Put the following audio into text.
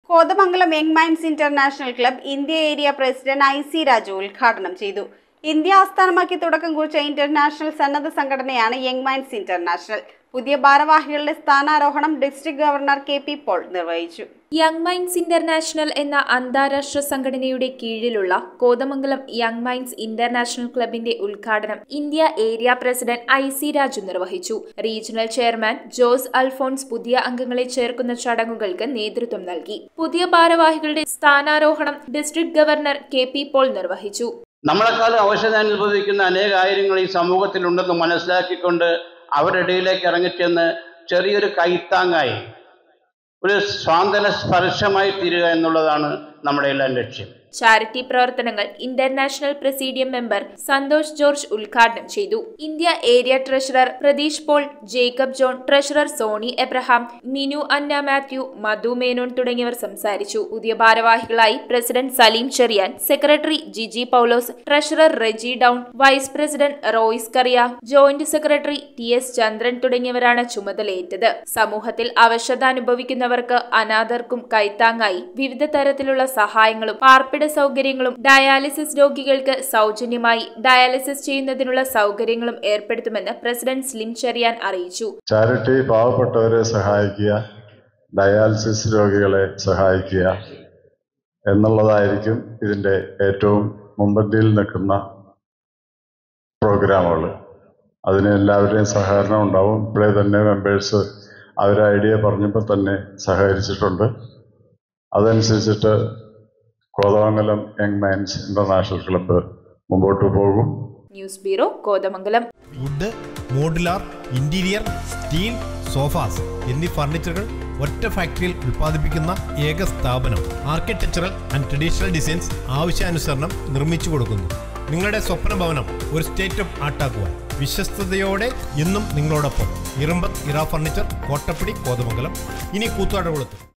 Kothamangalam young minds international club India area president I C Raju ഉദ്ഘാടനം ചെയ്തു India ആസ്ഥാനമാക്കി തുടക്കം കുറിച്ച ഇന്റർനാഷണൽ സന്നദ്ധ സംഘടനയാണ് യങ് മൈൻഡ്സ് ഇന്റർനാഷണൽ പുതിയ ഭാരവാഹികളുടെ സ്ഥാനാരോഹണം district governor K P Paul നിർവഹിച്ചു യങ് മൈൻഡ്സ് ഇന്റർനാഷണൽ എന്ന അന്താരാഷ്ട്ര സംഘടനയുടെ കീഴിലുള്ള കോതമംഗലം യങ് മൈൻഡ്സ് ഇന്റർനാഷണൽ ക്ലബിന്റെ ഉദ്ഘാടനം India area president I C Raju നിർവഹിച്ചു റീജിയണൽ ചെയർമാൻ ജോസ് അൽഫോൺസ് പുതിയ അംഗങ്ങളെ ചേർക്കുന്ന ചടങ്ങുകൾക്ക് നേതൃത്വം നൽകി പുതിയ ഭാരവാഹികളുടെ സ്ഥാനാരോഹണം district governor K P Paul നിർവഹിച്ചു നമ്മളെക്കാളും അവശത അനുഭവിക്കുന്ന അനേക ആയിരങ്ങൾ ഈ സമൂഹത്തിലുണ്ടെന്ന് മനസ്സിലാക്കിക്കൊണ്ട് അവരുടെ ഇടയിലേക്ക് ഇറങ്ങിച്ചെന്ന് ചെറിയൊരു കൈത്താങ്ങായി ഒരു സ്വാന്തന സ്പർശമായി തീരുക എന്നുള്ളതാണ് നമ്മുടെ എല്ലാം ലക്ഷ്യം ചാരിറ്റി പ്രവർത്തനങ്ങൾ international presidium member Santhosh George ഉദ്ഘാടനം ചെയ്തു India area treasurer Pratheesh Paul Jacob John treasurer Sony Abraham Minu Anna Mathew Madhu Menon തുടങ്ങിയവർ സംസാരിച്ചു പുതിയ ഭാരവാഹികളായി president Saleem Cherian secretary Jiji Paulose treasurer Reji Don vice president Royce Kariya joint secretary T S Chandran തുടങ്ങിയവരാണ് ചുമതലയേറ്റത് സമൂഹത്തിൽ അവശത അനുഭവിക്കുന്നവർക്ക് അനാഥർക്കും കൈത്താങ്ങായി വിവിധ തരത്തിലുള്ള സഹായങ്ങളും പാർപ്പിട സൗകര്യങ്ങളും ഡയാലിസിസ് രോഗികൾക്ക് സൗജന്യമായി ഡയാലിസിസ് ചെയ്യുന്നതിനുള്ള സൗകര്യങ്ങളും ഏർപ്പെടുത്തുമെന്ന് പ്രസിഡന്റ് സ്ലിം ചെറിയാൻ അറിയിച്ചു ചാരിറ്റി പാവപ്പെട്ടവരെ സഹായിക്കുക ഡയാലിസിസ് രോഗികളെ സഹായിക്കുക എന്നുള്ളതായിരിക്കും ഇതിൻ്റെ ഏറ്റവും മുമ്പന്തിയിൽ നിൽക്കുന്ന പ്രോഗ്രാമുകൾ അതിന് എല്ലാവരുടെയും സഹകരണം ഉണ്ടാവും ഇപ്പോഴേ തന്നെ മെമ്പേഴ്സ് അവരെ ഐഡിയ പറഞ്ഞപ്പോൾ തന്നെ സഹകരിച്ചിട്ടുണ്ട് അതനുസരിച്ചിട്ട് Kothamangalam young minds international club മുമ്പോട്ട് പോകും news bureau Kothamangalam wood modular interior steel sofas എന്നീ ഫർണിച്ചറുകൾ ഒറ്റ ഫാക്ടറിയിൽ ഉൽപ്പാദിപ്പിക്കുന്ന ഏക സ്ഥാപനം ആർക്കിടെക്ചറൽ ആൻഡ് ട്രഡീഷണൽ ഡിസൈൻസ് ആവശ്യാനുസരണം നിർമ്മിച്ചു കൊടുക്കുന്നു നിങ്ങളുടെ സ്വപ്ന ഭവനം ഒരു സ്റ്റേറ്റ് ഓഫ് ആർട്ടാക്കുവാൻ വിശ്വസ്തയോടെ എന്നും നിങ്ങളോടൊപ്പം ഇറമ്പത്ത് ഇറ ഫർണിച്ചർ കോട്ടപ്പടി കോതമംഗലം ഇനി കൂത്താടുകുളത്ത്